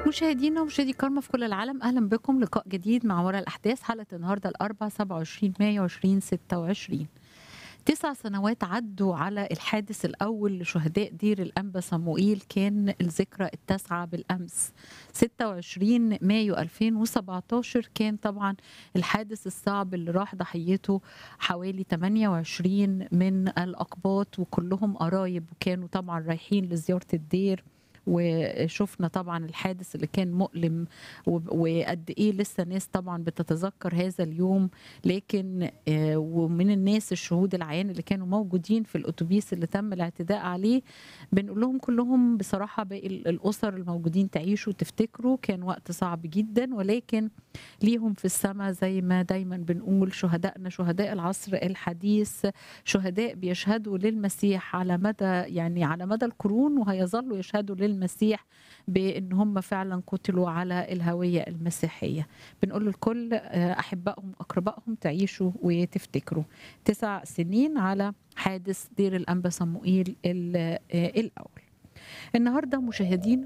مشاهدينا ومشاهدي كارما في كل العالم اهلا بكم لقاء جديد مع وراء الاحداث حلقه النهارده الاربعاء 27 مايو 2026 تسع سنوات عدوا على الحادث الأول لشهداء دير الأنبا صموئيل كان الذكرى التاسعة بالأمس 26 مايو 2017 كان طبعا الحادث الصعب اللي راح ضحيته حوالي 28 من الأقباط وكلهم قرايب وكانوا طبعا رايحين لزيارة الدير وشفنا طبعا الحادث اللي كان مؤلم وقد ايه لسه ناس طبعا بتتذكر هذا اليوم لكن ومن الناس الشهود العيان اللي كانوا موجودين في الاتوبيس اللي تم الاعتداء عليه بنقول لهم كلهم بصراحه باقي الاسر الموجودين تعيشوا تفتكروا كان وقت صعب جدا ولكن ليهم في السماء زي ما دايما بنقول شهدائنا شهداء العصر الحديث شهداء بيشهدوا للمسيح على مدى يعني على مدى القرون وهيظلوا يشهدوا للمسيح بان هم فعلا قتلوا على الهويه المسيحيه بنقول للكل احبائهم اقربائهم تعيشوا وتفتكروا تسع سنين على حادث دير الانبا صموئيل الاول النهارده مشاهدين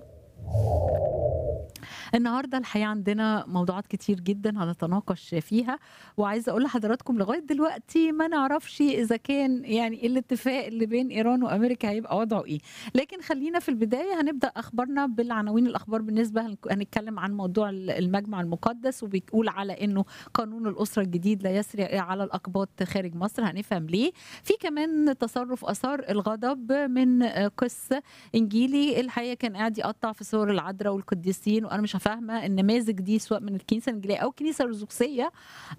النهارده الحقيقه عندنا موضوعات كتير جدا هنتناقش فيها وعايزه اقول لحضراتكم لغايه دلوقتي ما نعرفش اذا كان يعني الاتفاق اللي بين ايران وامريكا هيبقى وضعه ايه لكن خلينا في البدايه هنبدا اخبارنا بالعناوين الاخبار بالنسبه هنتكلم عن موضوع المجمع المقدس وبيقول على انه قانون الاسره الجديد لا يسري على الاقباط خارج مصر هنفهم ليه في كمان تصرف اثار الغضب من قس انجيلي الحقيقه كان قاعد يقطع في صور العذراء والقديسين وانا مش فاهمه النماذج دي سواء من الكنيسه الانجيليه او الكنيسه الارثوذكسيه